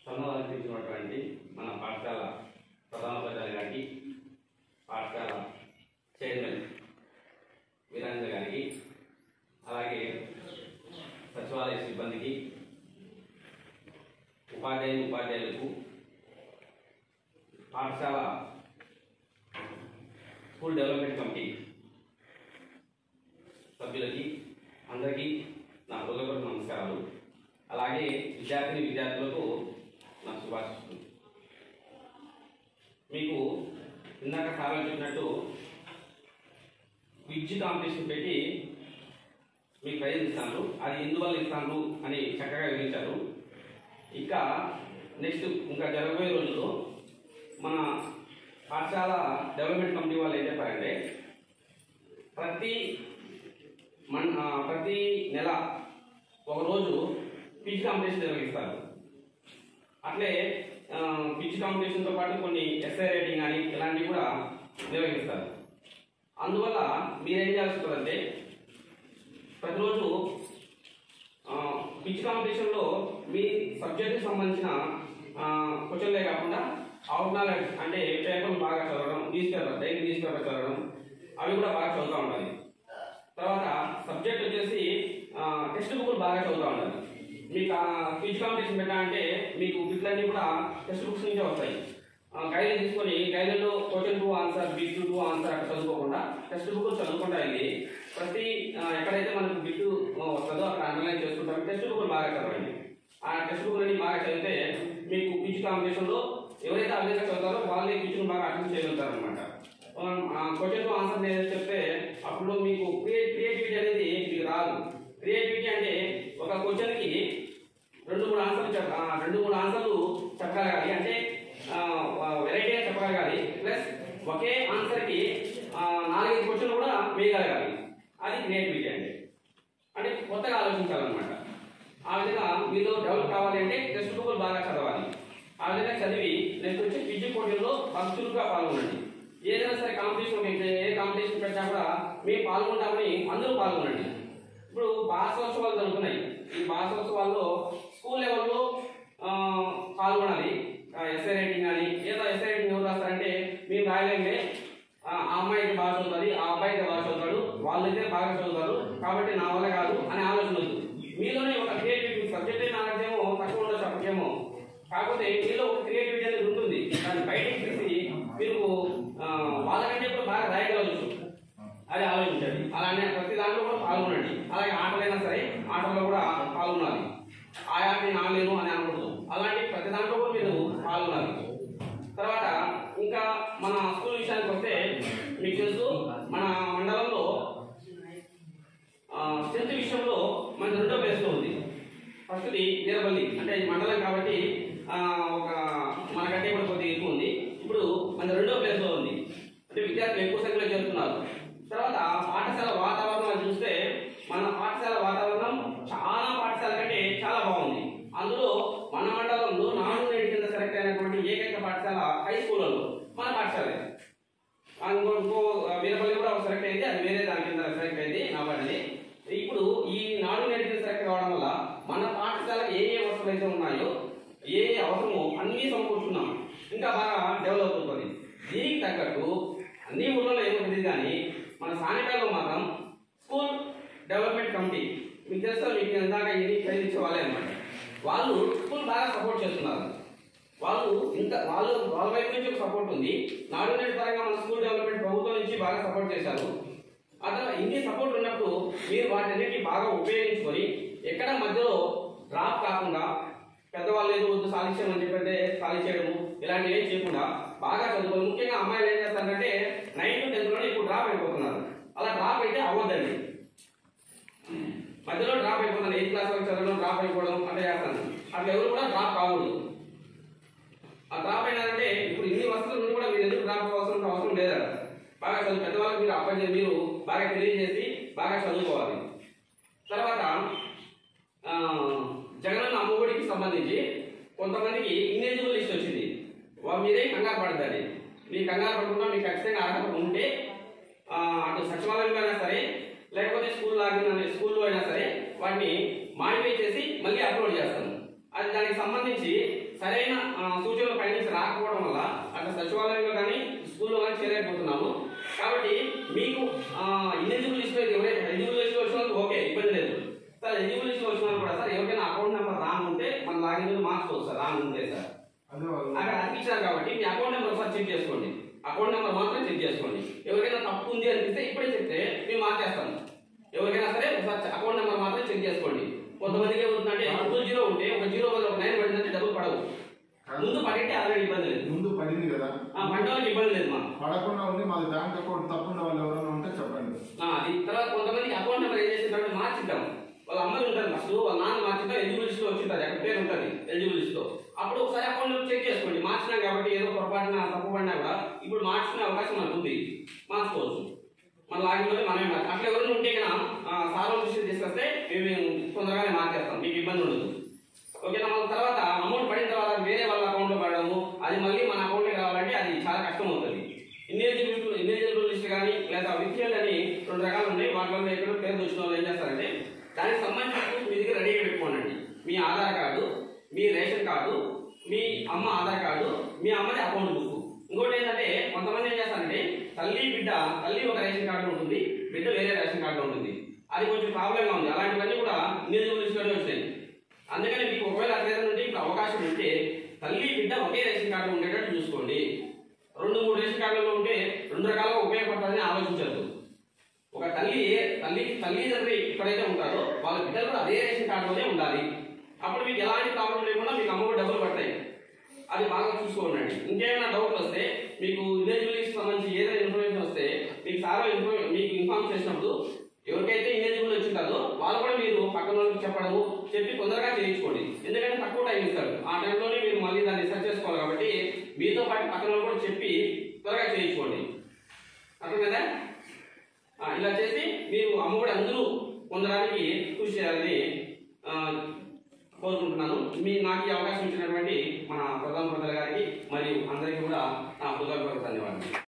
సంబంధించినటువంటి మన పాఠశాల ప్రధానోపాధ్యాయులు గారికి పాఠశాల చైర్మన్ వీరేంద్ర గారికి అలాగే సచివాలయ సిబ్బందికి ఉపాధ్యాయులు ఉపాధ్యాయులకు పాఠశాల స్కూల్ డెవలప్మెంట్ కమిటీ సభ్యులకి అందరికీ నా హృదయపూర్వక నమస్కారాలు అలాగే విద్యార్థిని విద్యార్థులకు నా శుభాశిస్తులు మీకు ఇందాక సార్లు చెప్పినట్టు విద్యుత్ కాంపిటీషన్ పెట్టి మీకు ప్రైజ్ ఇస్తాను అది ఎందువల్ల ఇస్తాను అని చక్కగా వివరించారు ఇంకా నెక్స్ట్ ఇంకా జరగబోయే రోజుల్లో మన పాఠశాల డెవలప్మెంట్ కమిటీ వాళ్ళు ఏం చెప్పారంటే ప్రతి మన ఆ, ప్రతి నెల ఒకరోజు పిచ్ కాంపిటీషన్ నిర్వహిస్తారు అట్లే ఆ, పిచ్ కాంపిటీషన్తో పాటు కొన్ని ఎస్ఐ రేటింగ్ కానీ ఇలాంటివి కూడా నిర్వహిస్తారు అందువల్ల మీరేం చేయాల్సి ఉంటుందంటే ప్రతిరోజు ఆ, పిచ్ కాంపిటీషన్లో మీ సబ్జెక్ట్కి సంబంధించిన క్వశ్చన్లే కాకుండా అవుట్ నాలెడ్జ్ అంటే పేపర్లు బాగా చదవడం news paper daily news paper చదవడం అవి కూడా బాగా చదువుతూ ఉండాలి తర్వాత సబ్జెక్ట్ వచ్చేసి టెక్స్ట్ బుక్లు బాగా చదువుతూ ఉండాలి మీకు క్విజ్ కాంపిటీషన్ పెట్టాలంటే మీకు బిట్లన్నీ కూడా టెక్స్ట్ బుక్స్ నుంచే వస్తాయి గైడ్ తీసుకొని గైడ్లో question to answer bit to answer అట్లా చదువుకోకుండా టెక్స్ట్ బుక్ చదువుకుంటా వెళ్ళి ప్రతి ఆ, ఎక్కడైతే మనకు బిట్ వస్తుందో అక్కడ అండర్లైన్ చేసుకుంటాం టెక్స్ట్ బుక్లు బాగా చదవండి ఆ టెక్స్ట్ బుక్లన్నీ బాగా చదివితే మీకు క్విజ్ కాంపిటీషన్లో ఎవరైతే ఆ విధంగా చదువుతారో వాళ్ళే క్విజ్ను బాగా అటెండ్ చేయగలుగుతారు అనమాట క్వశ్చన్ ఆన్సర్ నేను చెప్తే అప్పుడు మీకు క్రియేటివిటీ అనేది మీకు రాదు క్రియేటివిటీ అంటే ఒక క్వశ్చన్కి రెండు మూడు ఆన్సర్లు చెప్ప ఆ, రెండు మూడు ఆన్సర్లు చెప్పగలగాలి అంటే వెరైటీగా చెప్పగలగాలి ప్లస్ ఒకే ఆన్సర్కి నాలుగైదు క్వశ్చన్లు కూడా వేయగలగాలి అది క్రియేటివిటీ అంటే అంటే కొత్తగా ఆలోచించాలన్నమాట ఆ విధంగా మీలో డెవలప్ కావాలి అంటే టెక్స్ట్ బుక్లు బాగా చదవాలి ఆ విధంగా చదివి నెక్స్ట్ వచ్చి విద్య పోటీల్లో బాగా చురుగ్గా పాల్గొనండి ఏదైనా సరే కాంపిటీషన్ అయితే ఏ కాంపిటీషన్ పెట్టినా కూడా మేము పాల్గొంటామని అందరూ పాల్గొనండి ఇప్పుడు భాషోత్సవాలు జరుగుతున్నాయి ఈ భాషోత్సవాల్లో స్కూల్ లెవెల్లో ఆ, పాల్గొనాలి ఎస్ఐ రైటింగ్ కానీ ఏదో ఎస్ఐ రైటింగ్ ఎవరు రాస్తారంటే మేము రాయలేమే ఆ ఆ అమ్మాయికి బాగా చదువుతుంది ఆ అబ్బాయికి బాగా చదువుతాడు వాళ్ళైతే బాగా చదువుతారు కాబట్టి నా వల్ల కాదు అనే ఆలోచన వద్దు మీలోనే ఒక క్రియేటివిటీ సబ్జెక్ట్ నాలెడ్జ్ ఏమో తక్కువ ఉండదు చెప్పకేమో కాకపోతే మీలో ఒక క్రియేటివిటీ అనేది ఉంటుంది దాన్ని బయటకు తీసి మీరు ఆ, వాళ్ళకంటే కూడా బాగా రాయగలవచ్చు అది ఆలోచించండి అలానే ప్రతి దాంట్లో కూడా పాల్గొనండి అలాగే ఆటలైనా సరే ఆటల్లో కూడా పాల్గొనాలి ఆ ఆట నేను ఆడలేను అని అనకూడదు అలాంటి ప్రతి దాంట్లో కూడా మీరు పాల్గొనాలి తర్వాత ఇంకా మన స్కూల్ విషయానికి వస్తే మీకు తెలుసు మన మండలంలో స్ట్రెంత్ విషయంలో మన రెండో ప్లేస్లో ఉంది ఫస్ట్ది వీరపల్లి అంటే ఇది మండలం కాబట్టి ఆ, ఒక మనకంటే కూడా కొద్దిగా ఎక్కువ ఉంది ఇప్పుడు మన రెండో ప్లేస్లో ఉంది అంటే విద్యార్థులు ఎక్కువ సంఖ్యలో చేరుతున్నారు తర్వాత పాఠశాల వాతావరణం చూస్తే మన పాఠశాల వాతావరణం చాలా పాఠశాల కంటే చాలా బాగుంది అందులో మన మండలంలో నాడు నేడు కింద సెలెక్ట్ అయినటువంటి ఏకైక పాఠశాల హై స్కూళ్ళలో మన పాఠశాలే ఆ ఇంకో ఇంకో వీరపల్లి కూడా సెలెక్ట్ అయింది అది వేరే దాని కింద సెలెక్ట్ అయింది నాబార్డుది ఇప్పుడు ఈ నాడు నేడు కింద సెలెక్ట్ కావడం వల్ల మన పాఠశాలకు ఏ ఏ అవసరాలు అయితే ఉన్నాయో ఏ ఏ అవసరమో అన్నీ సమకూర్చున్నాం ఇంకా బాగా డెవలప్ అవుతుంది దీనికి తగ్గట్టు అన్ని ఊళ్ళలో ఏమవుతుంది కానీ మన సానిటాలో మాత్రం స్కూల్ డెవలప్మెంట్ కమిటీ మీకు తెలుసా మీకు ఇందాక ఇది ప్రైజ్ ఇచ్చే వాళ్ళే అనమాట వాళ్ళు స్కూల్ బాగా సపోర్ట్ చేస్తున్నారు వాళ్ళు ఇంత వాళ్ళు వాళ్ళ వైపు నుంచి ఒక సపోర్ట్ ఉంది నాడు నేడు పరంగా మన స్కూల్ డెవలప్మెంట్ ప్రభుత్వం నుంచి బాగా సపోర్ట్ చేశారు అట్లా ఇన్ని సపోర్ట్ ఉన్నప్పుడు మీరు వాటన్నిటిని బాగా ఉపయోగించుకొని ఎక్కడ మధ్యలో డ్రాప్ కాకుండా పెద్దవాళ్ళు ఏదో వద్దు సాధించామని చెప్పంటే సాధించడము ఇలాంటివి ఏం చేయకుండా బాగా చదువుకోవాలి ముఖ్యంగా అమ్మాయిలు ఏం చేస్తారంటే నైన్త్ టెన్త్లోనే ఇప్పుడు డ్రాప్ అయిపోతున్నారు అలా డ్రాప్ అయితే అవ్వద్దండి మధ్యలో డ్రాప్ అయిపోతాను ఎయిత్ క్లాస్ వరకు చదవడం డ్రాప్ అయిపోవడం అంటే చేస్తాను అట్లా ఎవరు కూడా డ్రాప్ కావద్దు ఆ డ్రాప్ అయినారంటే ఇప్పుడు ఇన్ని వసతులు ఉండి కూడా మీరు ఎందుకు డ్రాప్ అవ్వాల్సిన అవసరం లేదా బాగా చదువు పెద్దవాళ్ళకి మీరు అప్పటి మీరు బాగా తెలియజేసి బాగా చదువుకోవాలి తర్వాత ఆ, జగనన్న అమ్మఒడికి సంబంధించి కొంతమందికి ఇన్ఎలిజిబుల్ లిస్ట్ వచ్చింది వా- మీరే కంగారు పడద్దండి మీ కంగారు పడకుండా మీకు ఖచ్చితంగా అర్హత ఉంటే ఆ, అటు సచివాలయంలో అయినా సరే లేకపోతే స్కూల్ లాగిన స్కూల్లో అయినా సరే వాటిని మాడిఫై చేసి మళ్ళీ అప్లోడ్ చేస్తాను అది దానికి సంబంధించి సరైన ఆ, సూచనలు పైనుంచి రాకపోవడం వల్ల అక్కడ సచివాలయంలో కానీ స్కూల్లో కానీ చేరలేకపోతున్నాము కాబట్టి మీకు ఎలిజిబుల్ లిస్ట్ అయితే ఎవరైతే ఎలిజిబుల్ లిస్ట్ వచ్చిన వాళ్ళకి ఓకే ఇబ్బంది లేదు సార్ ఎలిజిబుల్ లిస్ట్ వచ్చిన వాళ్ళు కూడా సార్ ఎవరికైనా అకౌంట్ నెంబర్ రాంగ్ ఉంటే మన లాగిన్ మార్చుకోవచ్చు సార్ రాంగ్ ఉంటే సార్ అదే వాళ్ళు అక్కడ అతికించారు కాబట్టి మీ అకౌంట్ నెంబర్ ఒకసారి చెక్ చేసుకోండి అకౌంట్ నెంబర్ మాత్రం చెక్ చేసుకోండి ఎవరికైనా తప్పు ఉంది అనిపిస్తే ఇప్పుడే చెప్తే మేము మార్చేస్తాం ఎవరికైనా సరే ఒకసారి అకౌంట్ నెంబర్ మాత్రం చెక్ చేసుకోండి కొంతమందికి ఏమవుతుందంటే టూ జీరో ఉంటే ఒక జీరో బదులు ఒక నైన్ పడిందంటే డబ్బులు పడవు ముందు పడితే ఆల్రెడీ ఇబ్బంది లేదు ముందు పడింది కదా ఆ పంట వాళ్ళకి ఇబ్బంది లేదు మా పడకుండా ఉంది మాది బ్యాంక్ అకౌంట్ తప్పున్న వాళ్ళు ఎవరైనా ఉంటే చెప్పండి ఆ, అది తర్వాత కొంతమందికి అకౌంట్ నెంబర్ ఏం చేసిన తర్వాత మార్చిద్దాం వాళ్ళ అమ్మాయి ఉంటుంది ఫస్ట్ వాళ్ళ నాన్న మార్చిద్దాం ఎలిజిబుల్ లిస్ట్ లో వచ్చింది అక్కడ పేరు ఉంటుంది ఎలిజిబుల్ లిస్ట్ లో అప్పుడు ఒకసారి అకౌంట్ నెంబర్ చెక్ చేసుకోండి మార్చినాం కాబట్టి ఏదో పొరపాటున తప్పు పడినా కూడా ఇప్పుడు మార్చుకునే అవకాశం మనకు ఉంది మార్చుకోవచ్చు మన లాగిన్ లోనే మనమే మార్చు అట్లా ఎవరైనా ఉంటే కనుక సార్ విషయం తీసుకొస్తే మేము తొందరగానే మార్చేస్తాం మీకు ఇబ్బంది ఉండదు ఓకేనా మన తర్వాత అమౌంట్ పడిన తర్వాత వేరే వాళ్ళ అకౌంట్ లో పడడము అది మళ్ళీ మన అకౌంట్ రావాలంటే అది చాలా కష్టం అవుతుంది ఇన్ఎలిజిబుల్ ఇన్ఎలిజిబుల్ లిస్ట్ కానీ లేదా విత్యాలు అని రెండు రకాలు ఉన్నాయి వాటిలో ఎక్కడ పేరు వచ్చిన వాళ్ళు ఏం చేస్తారంటే దానికి సంబంధించిన proof మీ దగ్గర రెడీగా పెట్టుకోనండి మీ ఆధార్ కార్డు మీ రేషన్ కార్డు మీ అమ్మ ఆధార్ కార్డు మీ అమ్మది అకౌంట్ బుక్ ఇంకోటి ఏంటంటే కొంతమంది ఏం చేస్తారంటే తల్లి బిడ్డ తల్లి ఒక రేషన్ కార్డు ఉంటుంది బిడ్డ వేరే రేషన్ కార్డు ఉంటుంది అది కొంచెం ప్రాబ్లంగా ఉంది అలాంటివన్నీ కూడా ఇన్ఎలిజిబుల్ లిస్ట్లోనే వచ్చినాయి అందుకని మీకు ఒకవేళ అట్లా ఏదైనా ఉంటే ఇప్పుడు అవకాశం ఉంటే తల్లి బిడ్డ ఒకే రేషన్ కార్డు ఉండేటట్టు చూసుకోండి రెండు మూడు రేషన్ కార్డులలో ఉంటే రెండు రకాలుగా ఉపయోగపడుతుందని ఆలోచించద్దు ఒక తల్లి తల్లి తల్లిదండ్రి ఎక్కడైతే ఉంటారో వాళ్ళ బిడ్డలు కూడా అదే రేషన్ కార్డులోనే ఉండాలి అప్పుడు మీకు ఎలాంటి ప్రాబ్లం లేకుండా మీకు అమ్మఒడి డబ్బులు పడతాయి అది బాగా చూసుకోండి ఇంకేమైనా డౌట్లు వస్తే మీకు ఇన్ఎలిజిబిలిటీకి సంబంధించి ఏదైనా ఇన్ఫర్మేషన్ వస్తే మీకు సారా ఇన్ఫర్మేషన్ మీకు ఇన్ఫార్మ్ చేసినప్పుడు ఎవరికైతే ఇన్ఎలిజిబుల్ వచ్చిందో వాళ్ళు కూడా మీరు పక్కన వాళ్ళకి చెప్పడము చెప్పి తొందరగా చేయించుకోండి ఎందుకంటే తక్కువ టైం ఇస్తారు ఆ టైంలోనే మీరు మళ్ళీ దాన్ని సెర్చ్ చేసుకోవాలి కాబట్టి మీతో పాటు పక్కన వాళ్ళు కూడా చెప్పి త్వరగా చేయించుకోండి అర్థం కదా ఆ, ఇలా చేసి మీరు అమ్మఒడి అందరూ పొందడానికి కృషి చేయాలని ఆ, కోరుకుంటున్నాను మీ నాకు ఈ అవకాశం ఇచ్చినటువంటి మన ప్రధాన ప్రజల గారికి మరియు అందరికీ కూడా నా హృదయపూర్వక ధన్యవాదాలు